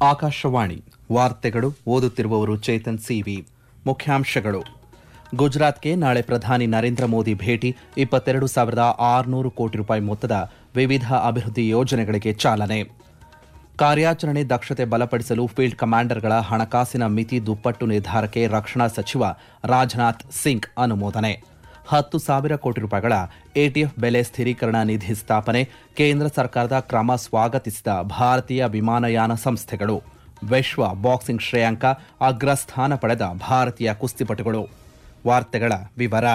ಆಕಾಶವಾಣಿ ವಾರ್ತೆಗಳು ಓದುತ್ತಿರುವವರು ಚೇತನ್ ಸಿವಿ ಮುಖ್ಯಾಂಶಗಳು ಗುಜರಾತ್ಗೆ ನಾಳೆ ಪ್ರಧಾನಿ ನರೇಂದ್ರ ಮೋದಿ ಭೇಟಿ ಇಪ್ಪತ್ತೆರಡು ಸಾವಿರದ ಆರುನೂರು ಕೋಟಿ ರೂಪಾಯಿ ಮೊತ್ತದ ವಿವಿಧ ಅಭಿವೃದ್ಧಿ ಯೋಜನೆಗಳಿಗೆ ಚಾಲನೆ ಕಾರ್ಯಾಚರಣೆ ದಕ್ಷತೆ ಬಲಪಡಿಸಲು ಫೀಲ್ಡ್ ಕಮಾಂಡರ್ಗಳ ಹಣಕಾಸಿನ ಮಿತಿ ದುಪ್ಪಟ್ಟು ನಿರ್ಧಾರಕ್ಕೆ ರಕ್ಷಣಾ ಸಚಿವ ರಾಜನಾಥ್ ಸಿಂಗ್ ಅನುಮೋದನೆ ಹತ್ತು ಸಾವಿರ ಕೋಟಿ ರೂಪಾಯಿಗಳ ಎಟಿಎಫ್ ಬೆಲೆ ಸ್ಥಿರೀಕರಣ ನಿಧಿ ಸ್ಥಾಪನೆ ಕೇಂದ್ರ ಸರ್ಕಾರದ ಕ್ರಮ ಸ್ವಾಗತಿಸಿದ ಭಾರತೀಯ ವಿಮಾನಯಾನ ಸಂಸ್ಥೆಗಳು ವಿಶ್ವ ಬಾಕ್ಸಿಂಗ್ ಶ್ರೇಯಾಂಕ ಅಗ್ರಸ್ಥಾನ ಪಡೆದ ಭಾರತೀಯ ಕುಸ್ತಿಪಟುಗಳು ವಾರ್ತೆಗಳ ವಿವರ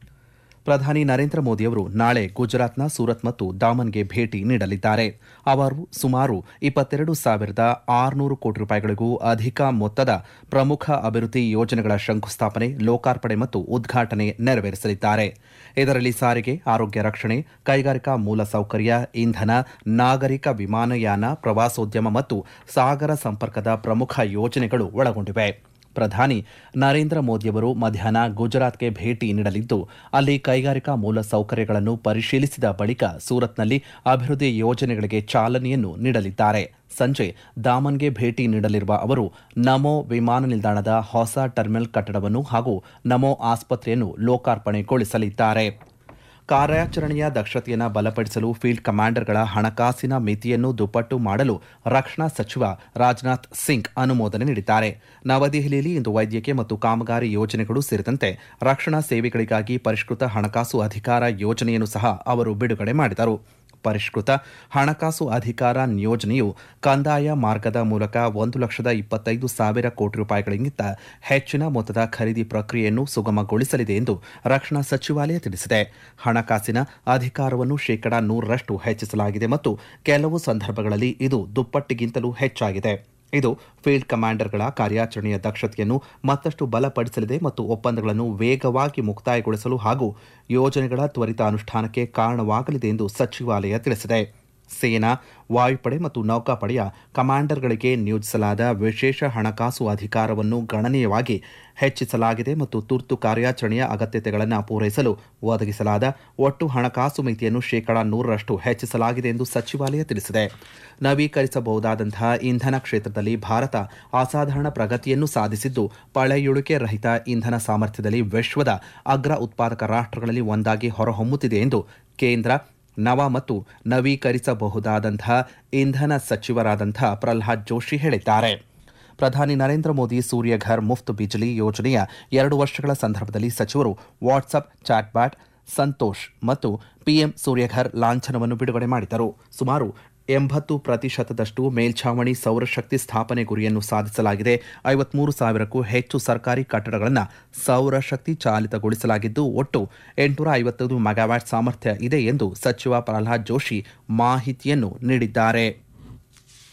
ಪ್ರಧಾನಿ ನರೇಂದ್ರ ಮೋದಿಯವರು ನಾಳೆ ಗುಜರಾತ್ನ ಸೂರತ್ ಮತ್ತು ದಾಮನ್ಗೆ ಭೇಟಿ ನೀಡಲಿದ್ದಾರೆ ಅವರು ಸುಮಾರು ಇಪ್ಪತ್ತೆರಡು ಸಾವಿರದ ಆರುನೂರು ಕೋಟಿ ರೂಪಾಯಿಗಳಿಗೂ ಅಧಿಕ ಮೊತ್ತದ ಪ್ರಮುಖ ಅಭಿವೃದ್ಧಿ ಯೋಜನೆಗಳ ಶಂಕುಸ್ಥಾಪನೆ ಲೋಕಾರ್ಪಣೆ ಮತ್ತು ಉದ್ಘಾಟನೆ ನೆರವೇರಿಸಲಿದ್ದಾರೆ ಇದರಲ್ಲಿ ಸಾರಿಗೆ ಆರೋಗ್ಯ ರಕ್ಷಣೆ ಕೈಗಾರಿಕಾ ಮೂಲಸೌಕರ್ಯ ಇಂಧನ ನಾಗರಿಕ ವಿಮಾನಯಾನ ಪ್ರವಾಸೋದ್ಯಮ ಮತ್ತು ಸಾಗರ ಸಂಪರ್ಕದ ಪ್ರಮುಖ ಯೋಜನೆಗಳು ಒಳಗೊಂಡಿವೆ ಪ್ರಧಾನಿ ನರೇಂದ್ರ ಮೋದಿಯವರು ಮಧ್ಯಾಹ್ನ ಗುಜರಾತ್ಗೆ ಭೇಟಿ ನೀಡಲಿದ್ದು ಅಲ್ಲಿ ಕೈಗಾರಿಕಾ ಮೂಲ ಸೌಕರ್ಯಗಳನ್ನು ಪರಿಶೀಲಿಸಿದ ಬಳಿಕ ಸೂರತ್ನಲ್ಲಿ ಅಭಿವೃದ್ಧಿ ಯೋಜನೆಗಳಿಗೆ ಚಾಲನೆಯನ್ನು ನೀಡಲಿದ್ದಾರೆ ಸಂಜೆ ದಾಮನ್ಗೆ ಭೇಟಿ ನೀಡಲಿರುವ ಅವರು ನಮೋ ವಿಮಾನ ನಿಲ್ದಾಣದ ಹೊಸ ಟರ್ಮಿನಲ್ ಕಟ್ಟಡವನ್ನು ಹಾಗೂ ನಮೋ ಆಸ್ಪತ್ರೆಯನ್ನು ಲೋಕಾರ್ಪಣೆಗೊಳಿಸಲಿದ್ದಾರೆ ಕಾರ್ಯಾಚರಣೆಯ ದಕ್ಷತೆಯನ್ನು ಬಲಪಡಿಸಲು ಫೀಲ್ಡ್ ಕಮಾಂಡರ್ಗಳ ಹಣಕಾಸಿನ ಮಿತಿಯನ್ನು ದುಪ್ಪಟ್ಟು ಮಾಡಲು ರಕ್ಷಣಾ ಸಚಿವ ರಾಜನಾಥ್ ಸಿಂಗ್ ಅನುಮೋದನೆ ನೀಡಿದ್ದಾರೆ ನವದೆಹಲಿಯಲ್ಲಿ ಇಂದು ವೈದ್ಯಕೀಯ ಮತ್ತು ಕಾಮಗಾರಿ ಯೋಜನೆಗಳು ಸೇರಿದಂತೆ ರಕ್ಷಣಾ ಸೇವೆಗಳಿಗಾಗಿ ಪರಿಷ್ಕೃತ ಹಣಕಾಸು ಅಧಿಕಾರ ಯೋಜನೆಯನ್ನು ಸಹ ಅವರು ಬಿಡುಗಡೆ ಮಾಡಿದರು ಪರಿಷ್ಕೃತ ಹಣಕಾಸು ಅಧಿಕಾರ ನಿಯೋಜನೆಯು ಕಂದಾಯ ಮಾರ್ಗದ ಮೂಲಕ ಒಂದು ಲಕ್ಷದ ಇಪ್ಪತ್ತೈದು ಸಾವಿರ ಕೋಟಿ ರೂಪಾಯಿಗಳಿಗಿಂತ ಹೆಚ್ಚಿನ ಮೊತ್ತದ ಖರೀದಿ ಪ್ರಕ್ರಿಯೆಯನ್ನು ಸುಗಮಗೊಳಿಸಲಿದೆ ಎಂದು ರಕ್ಷಣಾ ಸಚಿವಾಲಯ ತಿಳಿಸಿದೆ ಹಣಕಾಸಿನ ಅಧಿಕಾರವನ್ನು ಶೇಕಡಾ ನೂರರಷ್ಟು ಹೆಚ್ಚಿಸಲಾಗಿದೆ ಮತ್ತು ಕೆಲವು ಸಂದರ್ಭಗಳಲ್ಲಿ ಇದು ದುಪ್ಪಟ್ಟಿಗಿಂತಲೂ ಹೆಚ್ಚಾಗಿದೆ ಇದು ಫೀಲ್ಡ್ ಕಮಾಂಡರ್ಗಳ ಕಾರ್ಯಾಚರಣೆಯ ದಕ್ಷತೆಯನ್ನು ಮತ್ತಷ್ಟು ಬಲಪಡಿಸಲಿದೆ ಮತ್ತು ಒಪ್ಪಂದಗಳನ್ನು ವೇಗವಾಗಿ ಮುಕ್ತಾಯಗೊಳಿಸಲು ಹಾಗೂ ಯೋಜನೆಗಳ ತ್ವರಿತ ಅನುಷ್ಠಾನಕ್ಕೆ ಕಾರಣವಾಗಲಿದೆ ಎಂದು ಸಚಿವಾಲಯ ತಿಳಿಸಿದೆ ಸೇನಾ ವಾಯುಪಡೆ ಮತ್ತು ನೌಕಾಪಡೆಯ ಕಮಾಂಡರ್ಗಳಿಗೆ ನಿಯೋಜಿಸಲಾದ ವಿಶೇಷ ಹಣಕಾಸು ಅಧಿಕಾರವನ್ನು ಗಣನೀಯವಾಗಿ ಹೆಚ್ಚಿಸಲಾಗಿದೆ ಮತ್ತು ತುರ್ತು ಕಾರ್ಯಾಚರಣೆಯ ಅಗತ್ಯತೆಗಳನ್ನು ಪೂರೈಸಲು ಒದಗಿಸಲಾದ ಒಟ್ಟು ಹಣಕಾಸು ಮಿತಿಯನ್ನು ಶೇಕಡಾ ನೂರರಷ್ಟು ಹೆಚ್ಚಿಸಲಾಗಿದೆ ಎಂದು ಸಚಿವಾಲಯ ತಿಳಿಸಿದೆ ನವೀಕರಿಸಬಹುದಾದಂತಹ ಇಂಧನ ಕ್ಷೇತ್ರದಲ್ಲಿ ಭಾರತ ಅಸಾಧಾರಣ ಪ್ರಗತಿಯನ್ನು ಸಾಧಿಸಿದ್ದು ಪಳೆಯುಳಿಕೆ ರಹಿತ ಇಂಧನ ಸಾಮರ್ಥ್ಯದಲ್ಲಿ ವಿಶ್ವದ ಅಗ್ರ ಉತ್ಪಾದಕ ರಾಷ್ಟ್ರಗಳಲ್ಲಿ ಒಂದಾಗಿ ಹೊರಹೊಮ್ಮುತ್ತಿದೆ ಎಂದು ಕೇಂದ್ರ ನವ ಮತ್ತು ನವೀಕರಿಸಬಹುದಾದಂತಹ ಇಂಧನ ಸಚಿವರಾದಂತಹ ಪ್ರಲ್ಹಾದ್ ಜೋಶಿ ಹೇಳಿದ್ದಾರೆ ಪ್ರಧಾನಿ ನರೇಂದ್ರ ಮೋದಿ ಸೂರ್ಯಘರ್ ಮುಫ್ತ್ ಬಿಜ್ಲಿ ಯೋಜನೆಯ ಎರಡು ವರ್ಷಗಳ ಸಂದರ್ಭದಲ್ಲಿ ಸಚಿವರು ವಾಟ್ಸಪ್ ಚಾಟ್ಬ್ಯಾಟ್ ಸಂತೋಷ್ ಮತ್ತು ಪಿಎಂ ಸೂರ್ಯಘರ್ ಲಾಂಛನವನ್ನು ಬಿಡುಗಡೆ ಮಾಡಿದರು ಸುಮಾರು ಎಂಬತ್ತು ಪ್ರತಿಶತದಷ್ಟು ಮೇಲ್ಛಾವಣಿ ಸೌರಶಕ್ತಿ ಸ್ಥಾಪನೆ ಗುರಿಯನ್ನು ಸಾಧಿಸಲಾಗಿದೆ ಐವತ್ಮೂರು ಸಾವಿರಕ್ಕೂ ಹೆಚ್ಚು ಸರ್ಕಾರಿ ಕಟ್ಟಡಗಳನ್ನು ಸೌರಶಕ್ತಿ ಚಾಲಿತಗೊಳಿಸಲಾಗಿದ್ದು ಒಟ್ಟು ಎಂಟುನೂರ ಐವತ್ತೈದು ಮೆಗಾವ್ಯಾಟ್ ಸಾಮರ್ಥ್ಯ ಇದೆ ಎಂದು ಸಚಿವ ಪ್ರಹ್ಲಾದ್ ಜೋಶಿ ಮಾಹಿತಿಯನ್ನು ನೀಡಿದ್ದಾರೆ